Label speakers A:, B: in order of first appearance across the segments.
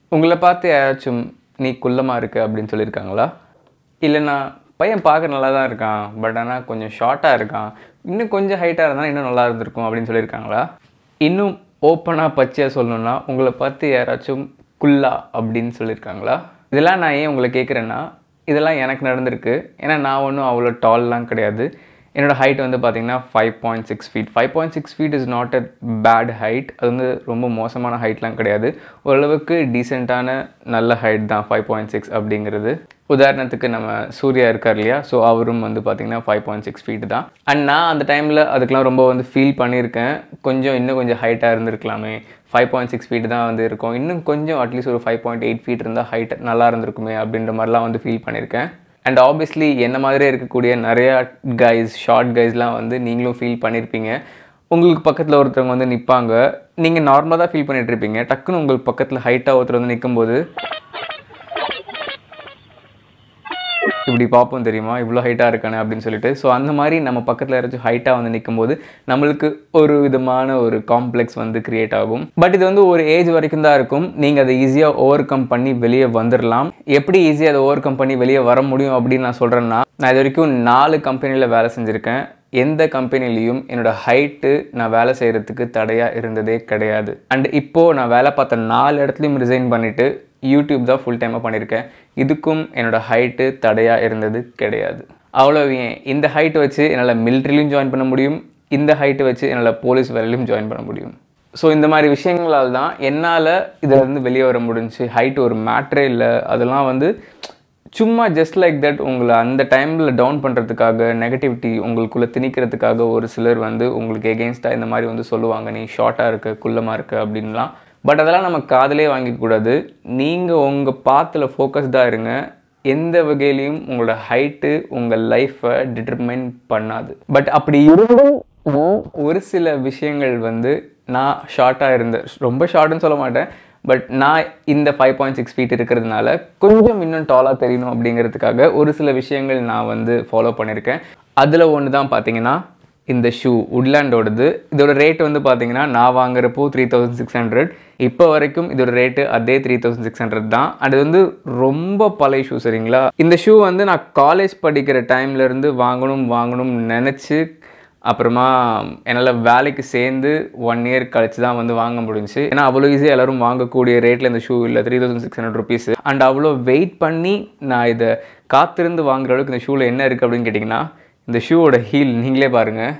A: உங்களை பார்த்து யாராச்சும் நீ குள்ளமாக இருக்க அப்படின்னு சொல்லியிருக்காங்களா இல்லைண்ணா பையன் பார்க்க நல்லா தான் இருக்கான் பட் ஆனால் கொஞ்சம் ஷார்ட்டாக இருக்கான் இன்னும் கொஞ்சம் ஹைட்டாக இருந்தால் இன்னும் நல்லா இருந்திருக்கும் அப்படின்னு சொல்லியிருக்காங்களா இன்னும் ஓப்பனாக பச்சையாக சொல்லணும்னா உங்களை பார்த்து யாராச்சும் குல்லா அப்படின்னு சொல்லியிருக்காங்களா இதெல்லாம் நான் ஏன் உங்களை கேட்குறேன்னா இதெல்லாம் எனக்கு நடந்திருக்கு ஏன்னா நான் ஒன்றும் அவ்வளோ டால்லாம் கிடையாது என்னோட ஹைட் வந்து பார்த்தீங்கன்னா five point six feet five point six feet is not a bad height அது வந்து ரொம்ப மோசமான ஹைட்லாம் கிடையாது ஓரளவுக்கு டீசெண்டான நல்ல ஹைட் தான் ஃபைவ் பாயிண்ட் சிக்ஸ் அப்படிங்கிறது உதாரணத்துக்கு நம்ம சூர்யா இருக்கார் இல்லையா ஸோ அவரும் வந்து பார்த்தீங்கன்னா ஃபைவ் பாயிண்ட் சிக்ஸ் ஃபீட் தான் அண்ட் நான் அந்த டைமில் அதுக்கெலாம் ரொம்ப வந்து ஃபீல் பண்ணியிருக்கேன் கொஞ்சம் இன்னும் கொஞ்சம் ஹைட்டாக இருந்திருக்கலாமே ஃபைவ் பாயிண்ட் சிக்ஸ் ஃபீட் தான் வந்து இருக்கும் இன்னும் கொஞ்சம் அட்லீஸ்ட் ஒரு ஃபைவ் பாயிண்ட் எயிட் ஃபீட் இருந்தால் ஹைட் நல்லா இருந்திருக்குமே அப்படின்ற மாதிரிலாம் வந்து ஃபீல் பண்ணியிருக்கேன் அண்ட் ஆப்வியஸ்லி என்ன மாதிரியே இருக்கக்கூடிய நிறையா கைஸ் ஷார்ட் கைஸ்லாம் வந்து நீங்களும் ஃபீல் பண்ணியிருப்பீங்க உங்களுக்கு பக்கத்தில் ஒருத்தவங்க வந்து நிற்பாங்க நீங்கள் நார்மலாக தான் ஃபீல் பண்ணிட்டு இருப்பீங்க டக்குன்னு உங்களுக்கு பக்கத்தில் ஹைட்டாக ஒருத்தர் வந்து நிற்கும்போது இப்படி பார்ப்போம் தெரியுமா இவ்வளோ ஹைட்டாக இருக்கானே அப்படின்னு சொல்லிட்டு ஸோ அந்த மாதிரி நம்ம பக்கத்தில் யாராச்சும் ஹைட்டாக வந்து நிற்கும்போது நம்மளுக்கு ஒரு விதமான ஒரு காம்ப்ளெக்ஸ் வந்து கிரியேட் ஆகும் பட் இது வந்து ஒரு ஏஜ் வரைக்கும் தான் இருக்கும் நீங்கள் அதை ஈஸியாக ஓவர் கம் பண்ணி வெளியே வந்துடலாம் எப்படி ஈஸியாக அதை ஓவர் கம் பண்ணி வெளியே வர முடியும் அப்படின்னு நான் சொல்கிறேன்னா நான் இது வரைக்கும் நாலு கம்பெனியில் வேலை செஞ்சுருக்கேன் எந்த கம்பெனிலையும் என்னோட ஹைட்டு நான் வேலை செய்கிறதுக்கு தடையாக இருந்ததே கிடையாது அண்ட் இப்போது நான் வேலை பார்த்த நாலு இடத்துலையும் ரிசைன் பண்ணிவிட்டு யூடியூப் தான் ஃபுல் டைமாக பண்ணியிருக்கேன் இதுக்கும் என்னோடய ஹைட்டு தடையாக இருந்தது கிடையாது அவ்வளோ ஏன் இந்த ஹைட் வச்சு என்னால் மிலிட்ரிலையும் ஜாயின் பண்ண முடியும் இந்த ஹைட்டை வச்சு என்னால் போலீஸ் வேலையிலையும் ஜாயின் பண்ண முடியும் ஸோ இந்த மாதிரி விஷயங்களால் தான் என்னால் இதிலேருந்து வெளியே வர முடிஞ்சு ஹைட் ஒரு மேட்ரே இல்லை அதெல்லாம் வந்து சும்மா ஜஸ்ட் லைக் தட் உங்களை அந்த டைமில் டவுன் பண்ணுறதுக்காக நெகட்டிவிட்டி உங்களுக்குள்ளே திணிக்கிறதுக்காக ஒரு சிலர் வந்து உங்களுக்கு எகெயின்ஸ்டாக இந்த மாதிரி வந்து சொல்லுவாங்க நீ ஷார்ட்டாக இருக்க குள்ளமாக இருக்க அப்படின்லாம் பட் அதெல்லாம் நம்ம காதலே வாங்கிக்கூடாது நீங்கள் உங்கள் பாத்தில் ஃபோக்கஸ்டாக இருங்க எந்த வகையிலையும் உங்களோட ஹைட்டு உங்கள் லைஃப்பை டிட்டர்மைன் பண்ணாது பட் அப்படி இருந்தும் ஒரு சில விஷயங்கள் வந்து நான் ஷார்ட்டாக இருந்தேன் ரொம்ப ஷார்ட்னு சொல்ல மாட்டேன் பட் நான் இந்த ஃபைவ் பாயிண்ட் சிக்ஸ் ஃபீட் இருக்கிறதுனால கொஞ்சம் இன்னும் டாலாக தெரியணும் அப்படிங்கிறதுக்காக ஒரு சில விஷயங்கள் நான் வந்து ஃபாலோ பண்ணியிருக்கேன் அதில் ஒன்று தான் பார்த்தீங்கன்னா இந்த ஷூ உட்லேண்டோடது இதோட ரேட் வந்து பார்த்தீங்கன்னா நான் வாங்குறப்போ த்ரீ தௌசண்ட் சிக்ஸ் ஹண்ட்ரட் இப்போ வரைக்கும் இதோட ரேட்டு அதே த்ரீ தௌசண்ட் சிக்ஸ் ஹண்ட்ரட் தான் அது வந்து ரொம்ப பழைய ஷூ சரிங்களா இந்த ஷூ வந்து நான் காலேஜ் படிக்கிற டைம்லேருந்து வாங்கணும் வாங்கணும்னு நினச்சி அப்புறமா என்னால் வேலைக்கு சேர்ந்து ஒன் இயர் கழிச்சு தான் வந்து வாங்க முடிஞ்சுச்சு ஏன்னா அவ்வளோ ஈஸியாக எல்லோரும் வாங்கக்கூடிய ரேட்டில் இந்த ஷூ இல்லை three thousand six hundred rupees and அவ்வளோ வெயிட் பண்ணி நான் இதை காத்திருந்து வாங்குற அளவுக்கு இந்த ஷூவில் என்ன இருக்குது அப்படின்னு கேட்டிங்கன்னா இந்த ஷூவோட ஹீல் நீங்களே பாருங்கள்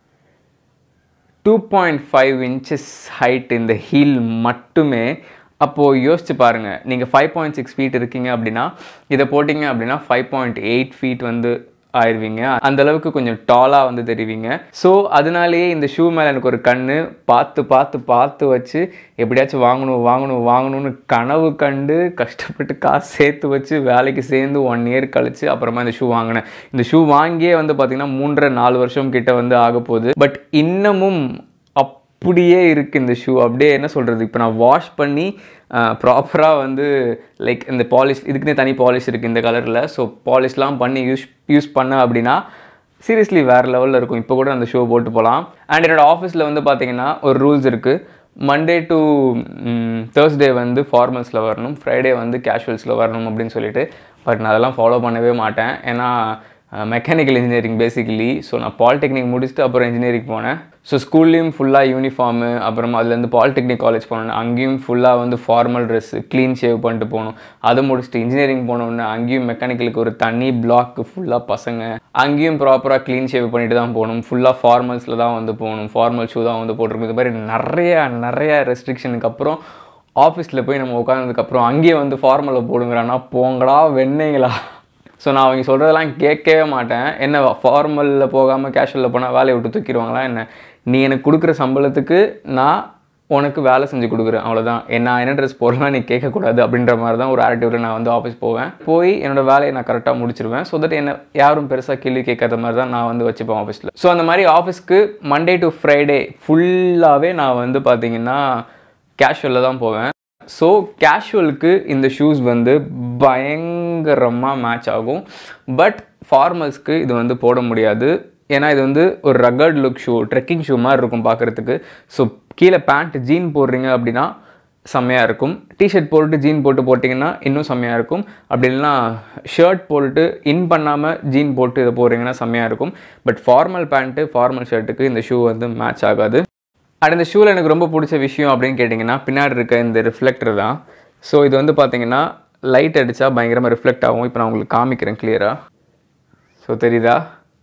A: two point five inches height இந்த ஹீல் மட்டுமே அப்போது யோசிச்சு பாருங்கள் நீங்கள் ஃபைவ் பாயிண்ட் சிக்ஸ் ஃபீட் இருக்கீங்க அப்படின்னா இதை போட்டிங்க அப்படின்னா ஃபைவ் பாயிண்ட் எயிட் ஃபீட் வந்து ஆயிடுவீங்க அந்த அளவுக்கு கொஞ்சம் டாலாக வந்து தெரிவிங்க ஸோ அதனாலேயே இந்த ஷூ மேலே எனக்கு ஒரு கண்ணு பார்த்து பார்த்து பார்த்து வச்சு எப்படியாச்சும் வாங்கணும் வாங்கணும் வாங்கணும்னு கனவு கண்டு கஷ்டப்பட்டு காசு சேர்த்து வச்சு வேலைக்கு சேர்ந்து ஒன் இயர் கழிச்சு அப்புறமா இந்த ஷூ வாங்கினேன் இந்த ஷூ வாங்கியே வந்து பார்த்திங்கன்னா மூன்றரை நாலு வருஷம் கிட்ட வந்து ஆக போகுது பட் இன்னமும் அப்படியே இருக்குது இந்த ஷூ அப்படியே என்ன சொல்கிறது இப்போ நான் வாஷ் பண்ணி ப்ராப்பராக வந்து லைக் இந்த பாலிஷ் இதுக்குன்னே தனி பாலிஷ் இருக்குது இந்த கலரில் ஸோ பாலிஷ்லாம் பண்ணி யூஸ் யூஸ் பண்ண அப்படின்னா சீரியஸ்லி வேறு லெவலில் இருக்கும் இப்போ கூட அந்த ஷோ போட்டு போகலாம் அண்ட் என்னோடய ஆஃபீஸில் வந்து பார்த்தீங்கன்னா ஒரு ரூல்ஸ் இருக்குது மண்டே டு தேர்ஸ்டே வந்து ஃபார்மல்ஸில் வரணும் ஃப்ரைடே வந்து கேஷுவல்ஸில் வரணும் அப்படின்னு சொல்லிட்டு பட் நான் அதெல்லாம் ஃபாலோ பண்ணவே மாட்டேன் ஏன்னா மெக்கானிக்கல் இன்ஜினியரிங் பேசிக்கலி ஸோ நான் பாலிடெக்னிக் முடிச்சுட்டு அப்புறம் இன்ஜினியரிங் போனேன் ஸோ ஸ்கூல்லேயும் ஃபுல்லாக யூனிஃபார்மு அப்புறமா அதுலேருந்து பாலிடெக்னிக் காலேஜ் போனேன் அங்கேயும் ஃபுல்லாக வந்து ஃபார்மல் ட்ரெஸ் க்ளீன் ஷேவ் பண்ணிட்டு போகணும் அதை முடிச்சுட்டு இன்ஜினியரிங் போனோடனே அங்கேயும் மெக்கானிக்கலுக்கு ஒரு தனி பிளாக் ஃபுல்லாக பசங்க அங்கேயும் ப்ராப்பராக க்ளீன் ஷேவ் பண்ணிட்டு தான் போகணும் ஃபுல்லாக ஃபார்மல்ஸில் தான் வந்து போகணும் ஃபார்மல் ஷூ தான் வந்து போட்டிருக்கும் இது மாதிரி நிறையா நிறையா ரெஸ்ட்ரிக்ஷனுக்கு அப்புறம் ஆஃபீஸில் போய் நம்ம உட்காந்ததுக்கப்புறம் அங்கேயே வந்து ஃபார்மலை போடுங்கிறான்னா போங்கடா வெண்ணீங்களா ஸோ நான் அவங்க சொல்கிறதெல்லாம் கேட்கவே மாட்டேன் என்ன ஃபார்மலில் போகாமல் கேஷுவலில் போனால் வேலையை விட்டு தூக்கிடுவாங்களா என்ன நீ எனக்கு கொடுக்குற சம்பளத்துக்கு நான் உனக்கு வேலை செஞ்சு கொடுக்குறேன் அவ்வளோதான் நான் என்ன ட்ரெஸ் போடலாம் நீ கேட்கக்கூடாது அப்படின்ற மாதிரி தான் ஒரு ஆட்டிடியூடில் நான் வந்து ஆஃபீஸ் போவேன் போய் என்னோடய வேலையை நான் கரெக்டாக முடிச்சிருவேன் ஸோ தட் என்ன யாரும் பெருசாக கேள்வி கேட்காத மாதிரி தான் நான் வந்து வச்சுப்பேன் ஆஃபீஸில் ஸோ அந்த மாதிரி ஆஃபீஸ்க்கு மண்டே டு ஃப்ரைடே ஃபுல்லாகவே நான் வந்து பார்த்தீங்கன்னா கேஷுவலில் தான் போவேன் ஸோ கேஷுவலுக்கு இந்த ஷூஸ் வந்து பயங்கரமாக மேட்ச் ஆகும் பட் ஃபார்மல்ஸ்க்கு இது வந்து போட முடியாது ஏன்னா இது வந்து ஒரு rugged look shoe trekking shoe மாதிரி இருக்கும் பார்க்குறதுக்கு ஸோ கீழே பேண்ட் ஜீன் போடுறீங்க அப்படின்னா செம்மையாக இருக்கும் டிஷர்ட் போட்டு ஜீன் போட்டு போட்டிங்கன்னா இன்னும் செம்மையாக இருக்கும் அப்படி இல்லைன்னா ஷர்ட் போட்டு இன் பண்ணாமல் ஜீன் போட்டு இதை போடுறீங்கன்னா செம்மையாக இருக்கும் பட் ஃபார்மல் பேண்ட்டு ஃபார்மல் ஷர்ட்டுக்கு இந்த ஷூ வந்து மேட்ச் ஆகாது அண்ட் இந்த ஷூவில் எனக்கு ரொம்ப பிடிச்ச விஷயம் அப்படின்னு கேட்டிங்கன்னா பின்னாடி இருக்க இந்த ரிஃப்ளெக்டர் தான் ஸோ இது வந்து பார்த்தீங்கன்னா லைட் அடித்தா பயங்கரமாக ரிஃப்ளெக்ட் ஆகும் இப்போ நான் உங்களுக்கு காமிக்கிறேன் கிளியராக ஸோ தெரியுதா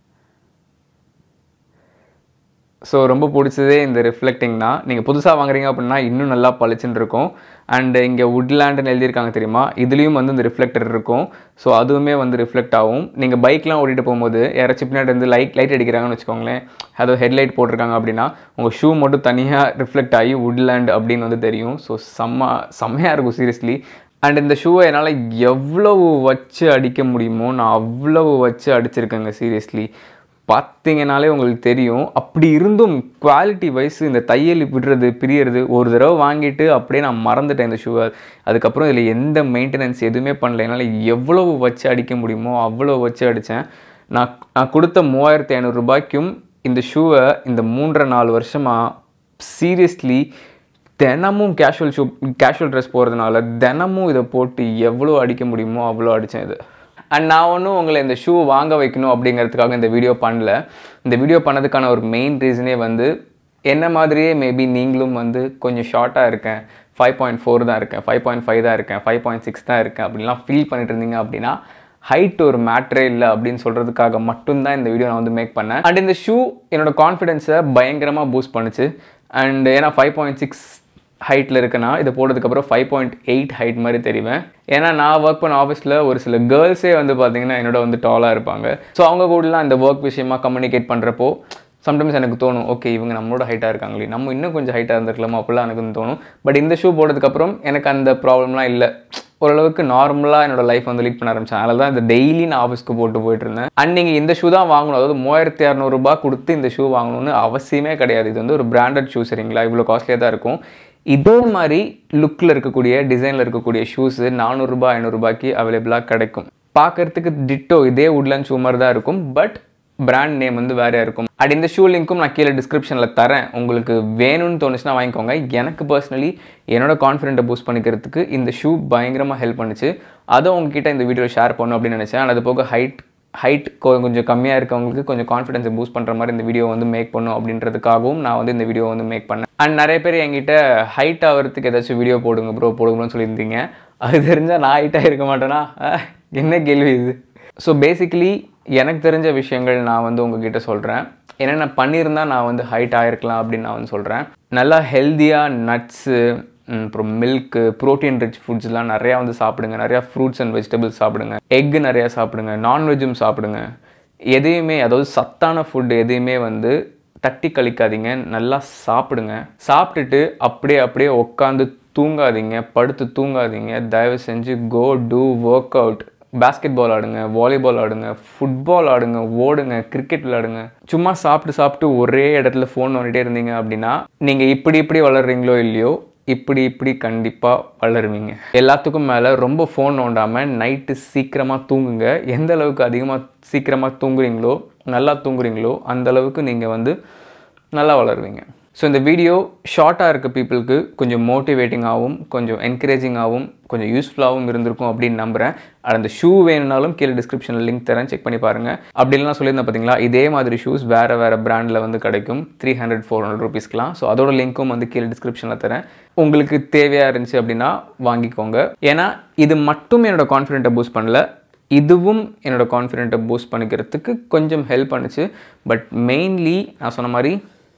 A: ஸோ ரொம்ப பிடிச்சதே இந்த ரிஃப்ளெக்டிங் தான் நீங்கள் புதுசாக வாங்குறீங்க அப்படின்னா இன்னும் நல்லா பளிச்சுன்னு இருக்கும் அண்ட் இங்கே வுட்லேண்டுன்னு எழுதியிருக்காங்க தெரியுமா இதுலேயும் வந்து இந்த ரிஃப்ளெக்டர் இருக்கும் ஸோ அதுவுமே வந்து ரிஃப்ளெக்ட் ஆகும் நீங்கள் பைக்லாம் ஓட்டிட்டு போகும்போது யாராச்சும் பின்னாடி வந்து லைட் லைட் அடிக்கிறாங்கன்னு வச்சுக்கோங்களேன் அதோ ஹெட்லைட் போட்டிருக்காங்க அப்படின்னா உங்கள் ஷூ மட்டும் தனியாக ரிஃப்ளெக்ட் ஆகி வுட்லேண்ட் அப்படின்னு வந்து தெரியும் ஸோ செம்ம செம்மையாக இருக்கும் சீரியஸ்லி அண்ட் இந்த ஷூவை என்னால் எவ்வளவு வச்சு அடிக்க முடியுமோ நான் அவ்வளவு வச்சு அடிச்சிருக்கேங்க சீரியஸ்லி பார்த்தீங்கனாலே உங்களுக்கு தெரியும் அப்படி இருந்தும் குவாலிட்டி வைஸ் இந்த தையல் விடுறது பிரியறது ஒரு தடவை வாங்கிட்டு அப்படியே நான் மறந்துட்டேன் இந்த ஷூவை அதுக்கப்புறம் இதில் எந்த மெயின்டெனன்ஸ் எதுவுமே பண்ணல என்னால் எவ்வளவு வச்சு அடிக்க முடியுமோ அவ்வளோ வச்சு அடித்தேன் நான் நான் கொடுத்த மூவாயிரத்தி ஐநூறுரூபாய்க்கும் இந்த ஷூவை இந்த மூன்றரை நாலு வருஷமாக சீரியஸ்லி தினமும் கேஷுவல் ஷூ கேஷுவல் ட்ரெஸ் போகிறதுனால தினமும் இதை போட்டு எவ்வளோ அடிக்க முடியுமோ அவ்வளோ அடித்தேன் இது அண்ட் நான் ஒன்றும் உங்களை இந்த ஷூ வாங்க வைக்கணும் அப்படிங்கிறதுக்காக இந்த வீடியோ பண்ணல இந்த வீடியோ பண்ணதுக்கான ஒரு மெயின் ரீசனே வந்து என்ன மாதிரியே மேபி நீங்களும் வந்து கொஞ்சம் ஷார்ட்டாக இருக்கேன் ஃபைவ் பாயிண்ட் ஃபோர் தான் இருக்கேன் ஃபைவ் பாயிண்ட் ஃபைவ் தான் இருக்கேன் ஃபைவ் பாயிண்ட் சிக்ஸ் தான் இருக்கேன் அப்படின்லாம் ஃபீல் பண்ணிட்டு இருந்தீங்க அப்படின்னா ஹைட் ஒரு மேட்ரே இல்லை அப்படின்னு சொல்கிறதுக்காக மட்டும்தான் இந்த வீடியோ நான் வந்து மேக் பண்ணேன் அண்ட் இந்த ஷூ என்னோட கான்ஃபிடென்ஸை பயங்கரமாக பூஸ்ட் பண்ணுச்சு அண்ட் ஏன்னா ஃபைவ் பாயிண்ட் சிக்ஸ் ஹைட்டில் இருக்கேன்னா இதை போட்டதுக்கப்புறம் ஃபைவ் பாயிண்ட் எயிட் ஹைட் மாதிரி தெரிவேன் ஏன்னா நான் ஒர்க் பண்ண ஆஃபீஸில் ஒரு சில கேர்ள்ஸே வந்து பார்த்தீங்கன்னா என்னோட வந்து டாலாக இருப்பாங்க ஸோ அவங்க கூடலாம் இந்த ஒர்க் விஷயமா கம்யூனிகேட் பண்ணுறப்போ சம்டைம்ஸ் எனக்கு தோணும் ஓகே இவங்க நம்மளோட ஹைட்டாக இருக்காங்களே நம்ம இன்னும் கொஞ்சம் ஹைட்டாக இருந்திருக்கலாமா அப்படிலாம் எனக்கு வந்து தோணும் பட் இந்த ஷூ போட்டதுக்கப்புறம் எனக்கு அந்த ப்ராப்ளம்லாம் இல்லை ஓரளவுக்கு நார்மலாக என்னோட லைஃப் வந்து லீட் பண்ண ஆரம்பிச்சேன் அதில் தான் இந்த டெய்லி நான் ஆஃபீஸ்க்கு போட்டு போயிட்டு இருந்தேன் அண்ட் நீங்கள் இந்த ஷூ தான் வாங்கணும் அதாவது மூவாயிரத்தி இரநூறுபா கொடுத்து இந்த ஷூ வாங்கணும்னு அவசியமே கிடையாது இது வந்து ஒரு பிராண்டட் ஷூ சரிங்களா இவ்வளோ காஸ்ட்லியாக தான் இருக்கும் இதே மாதிரி லுக்கில் இருக்கக்கூடிய டிசைனில் இருக்கக்கூடிய ஷூஸு நானூறுரூபா ஐநூறுரூபாய்க்கு அவைலபிளாக கிடைக்கும் பார்க்கறதுக்கு டிட்டோ இதே உட்லண்ட் ஷூ மாதிரி தான் இருக்கும் பட் பிராண்ட் நேம் வந்து வேறையாக இருக்கும் அண்ட் இந்த ஷூ லிங்க்கும் நான் கீழே டிஸ்கிரிப்ஷனில் தரேன் உங்களுக்கு வேணும்னு தோணுச்சுன்னா வாங்கிக்கோங்க எனக்கு பர்சனலி என்னோட கான்ஃபிடென்ட்டை பூஸ்ட் பண்ணிக்கிறதுக்கு இந்த ஷூ பயங்கரமாக ஹெல்ப் பண்ணுச்சு அதை உங்ககிட்ட இந்த வீடியோ ஷேர் பண்ணணும் அப்படின்னு நினச்சேன் and அது போக ஹைட் ஹைட் கொஞ்சம் கம்மியாக இருக்கவங்களுக்கு கொஞ்சம் கான்ஃபிடென்ஸை பூஸ்ட் பண்ணுற மாதிரி இந்த வீடியோ வந்து மேக் பண்ணும் அப்படின்றதுக்காகவும் நான் வந்து இந்த வீடியோ வந்து மேக் பண்ணேன் அண்ட் நிறைய பேர் என்கிட்ட ஹைட் ஆகிறதுக்கு ஏதாச்சும் வீடியோ போடுங்க ப்ரோ போடுங்கன்னு சொல்லியிருந்தீங்க அது தெரிஞ்சால் நான் ஹைட்டாக இருக்க மாட்டேனா அஹ், என்ன கேள்வி இது ஸோ பேசிக்கலி எனக்கு தெரிஞ்ச விஷயங்கள் நான் வந்து உங்ககிட்ட சொல்கிறேன் என்னென்ன பண்ணியிருந்தா நான் வந்து ஹைட் ஆகிருக்கலாம் அப்படின்னு நான் வந்து சொல்கிறேன் நல்லா ஹெல்த்தியாக நட்ஸு அப்புறம் மில்க்கு ப்ரோட்டீன் ரிச் ஃபுட்ஸ்லாம் நிறையா வந்து சாப்பிடுங்க நிறையா ஃப்ரூட்ஸ் அண்ட் வெஜிடபிள்ஸ் சாப்பிடுங்க எக்கு நிறையா சாப்பிடுங்க நான்வெஜ்ஜும் சாப்பிடுங்க எதையுமே அதாவது சத்தான ஃபுட் எதையுமே வந்து தட்டி கழிக்காதீங்க நல்லா சாப்பிடுங்க சாப்பிட்டுட்டு அப்படியே அப்படியே உட்காந்து தூங்காதீங்க படுத்து தூங்காதீங்க தயவு செஞ்சு go to work out basketball ஆடுங்க வாலிபால் ஆடுங்க ஃபுட்பால் ஆடுங்க ஓடுங்க கிரிக்கெட் விளையாடுங்க சும்மா சாப்பிட்டு சாப்பிட்டு ஒரே இடத்துல ஃபோன் நோண்டிட்டே இருந்தீங்க அப்படின்னா நீங்கள் இப்படி இப்படி வளர்றீங்களோ இல்லையோ இப்படி இப்படி கண்டிப்பாக வளருவீங்க எல்லாத்துக்கும் மேலே ரொம்ப ஃபோன் நோண்டாமல் நைட்டு சீக்கிரமாக தூங்குங்க எந்த அளவுக்கு அதிகமாக சீக்கிரமாக தூங்குறீங்களோ நல்லா தூங்குறீங்களோ அந்த அளவுக்கு நீங்கள் வந்து நல்லா வளருவீங்க ஸோ இந்த வீடியோ ஷார்ட்டாக இருக்க பீப்புளுக்கு கொஞ்சம் மோட்டிவேட்டிங்காகவும் கொஞ்சம் என்கரேஜிங்காகவும் கொஞ்சம் யூஸ்ஃபுல்லாகவும் இருந்திருக்கும் அப்படின்னு நம்புகிறேன் அந்த ஷூ வேணும்னாலும் கீழே டிஸ்கிரிப்ஷனில் லிங்க் தரேன் செக் பண்ணி பாருங்கள் அப்படிலாம் சொல்லியிருந்தேன் பார்த்தீங்களா இதே மாதிரி ஷூஸ் வேறு வேறு பிராண்டில் வந்து கிடைக்கும் த்ரீ ஹண்ட்ரட் ஃபோர் ஹண்ட்ரட் ருபீஸ்க்குலாம் ஸோ அதோட லிங்க்கும் வந்து கீழே டிஸ்கிரிப்ஷனில் தரேன் உங்களுக்கு தேவையாக இருந்துச்சு அப்படின்னா வாங்கிக்கோங்க ஏன்னா இது மட்டும் என்னோட கான்ஃபிடென்ட்டை பூஸ்ட் பண்ணல இதுவும் என்னோட கான்ஃபிடென்ட்டை பூஸ்ட் பண்ணிக்கிறதுக்கு கொஞ்சம் ஹெல்ப் பண்ணுச்சு பட் மெயின்லி நான் சொன்ன மாதிரி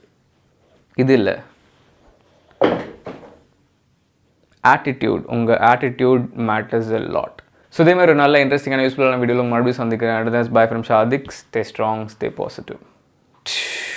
A: இது இல்லை ஆட்டிடியூட் உங்கள் attitude matters a lot so இதே மாதிரி ஒரு நல்ல இன்ட்ரெஸ்டிங்கான யூஸ்ஃபுல்லான வீடியோவில் மறுபடியும் சந்திக்கிறேன் அடுத்த bye from Shadiq stay strong stay positive